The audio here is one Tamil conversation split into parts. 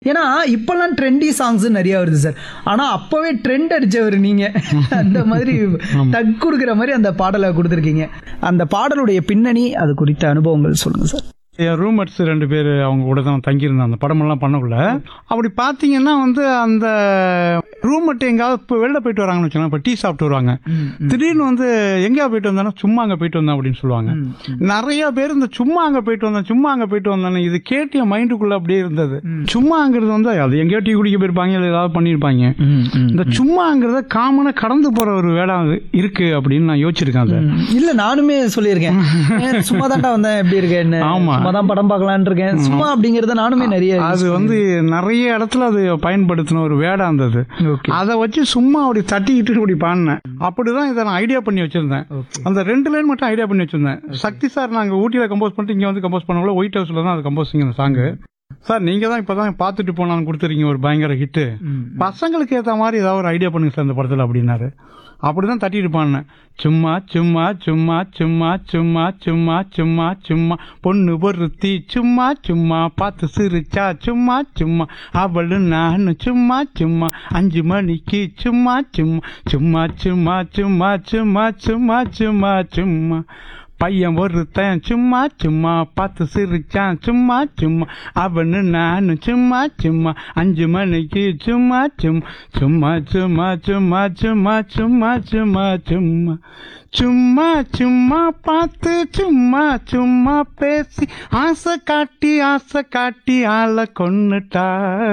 ஏன்னா இப்பெல்லாம் ட்ரெண்டி சாங்ஸ் நிறைய வருது சார் ஆனா அப்பவே ட்ரெண்ட் அடிச்சவர் நீங்க அந்த மாதிரி டக் கொடுக்குற மாதிரி அந்த பாடலை கொடுத்துருக்கீங்க அந்த பாடலுடைய பின்னணி அது குறித்த அனுபவங்கள் சொல்லுங்க சார் என் ரூம்மேட்ஸ் ரெண்டு பேர் அவங்க கூட தான் தங்கியிருந்தேன் அந்த படமெல்லாம் பண்ணக்குள்ள அப்படி பார்த்தீங்கன்னா வந்து அந்த ரூம்மேட் எங்கேயாவது இப்போ வெளில போயிட்டு வராங்கன்னு வச்சுக்கோங்க இப்போ டீ சாப்பிட்டு வருவாங்க திடீர்னு வந்து எங்கேயா போயிட்டு வந்தாலும் சும்மா அங்கே போயிட்டு வந்தேன் அப்படின்னு சொல்லுவாங்க நிறைய பேர் இந்த சும்மா அங்கே போயிட்டு வந்தேன் சும்மா அங்கே போயிட்டு வந்தேன்னு இது கேட்டு என் மைண்டுக்குள்ள அப்படியே இருந்தது சும்மாங்கிறது வந்து அது எங்கேயோ டீ குடிக்க போயிருப்பாங்க இல்லை ஏதாவது பண்ணியிருப்பாங்க இந்த சும்மாங்கிறத காமனாக கடந்து போகிற ஒரு வேலை அது இருக்கு அப்படின்னு நான் யோசிச்சிருக்கேன் அதை இல்ல நானுமே சொல்லியிருக்கேன் ஏன் சும்மா தான்டா வந்தேன் எப்படி இருக்கேன்னு ஆமா. சும்மா தான் படம் பார்க்கலான்னு இருக்கேன் சும்மா அப்படிங்கறத நானுமே நிறைய அது வந்து நிறைய இடத்துல அது பயன்படுத்தின ஒரு வேடா இருந்தது ஓகே அதை வச்சு சும்மா அப்படி தட்டிக்கிட்டு இப்படி பாடினேன் அப்படிதான் இதை நான் ஐடியா பண்ணி வச்சிருந்தேன் அந்த ரெண்டு லைன் மட்டும் ஐடியா பண்ணி வச்சிருந்தேன் சக்தி சார் நாங்க ஊட்டியில கம்போஸ் பண்ணிட்டு இங்க வந்து கம்போஸ் பண்ணக்குள்ள ஒயிட் ஹவுஸ்ல தான் அது கம்போசிங் அந்த சாங் சார் நீங்க தான் இப்பதான் பார்த்துட்டு போனான்னு கொடுத்துருக்கீங்க ஒரு பயங்கர ஹிட்டு பசங்களுக்கு ஏத்த மாதிரி ஏதாவது ஒரு ஐடியா பண்ணுங்க சார் இந்த படத்துல அப்படின்னாரு அப்படிதான் தட்டிட்டு பாடினேன் சும்மா சும்மா சும்மா சும்மா சும்மா சும்மா சும்மா சும்மா பொண்ணு ஒருத்தி சும்மா சும்மா பார்த்து சிரிச்சா சும்மா சும்மா அவளு நானு சும்மா சும்மா அஞ்சு மணிக்கு சும்மா சும்மா சும்மா சும்மா சும்மா சும்மா சும்மா சும்மா சும்மா பையன் ஒருத்தன் சும்மா சும்மா பார்த்து சிரிச்சான் சும்மா சும்மா அவனு நானு சும்மா சும்மா அஞ்சு மணிக்கு சும்மா சும்மா சும்மா சும்மா சும்மா சும்மா சும்மா சும்மா சும்மா சும்மா பார்த்து சும்மா சும்மா பேசி ஆசை காட்டி ஆசை காட்டி ஆளை கொன்னுட்டா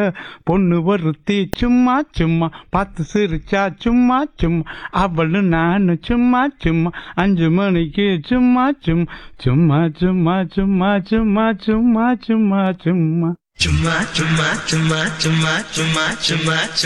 பொண்ணு ஒருத்தி சும்மா சும்மா பார்த்து சிரிச்சா சும்மா சும்மா அவளு நானு சும்மா சும்மா அஞ்சு மணிக்கு சும்மா சும்மா சும்மா சும்மா சும்மா சும்மா சும்மா சும்மா சும்மா சும்மா சும்மா சும்மா சும்மா சும்மா சும்மா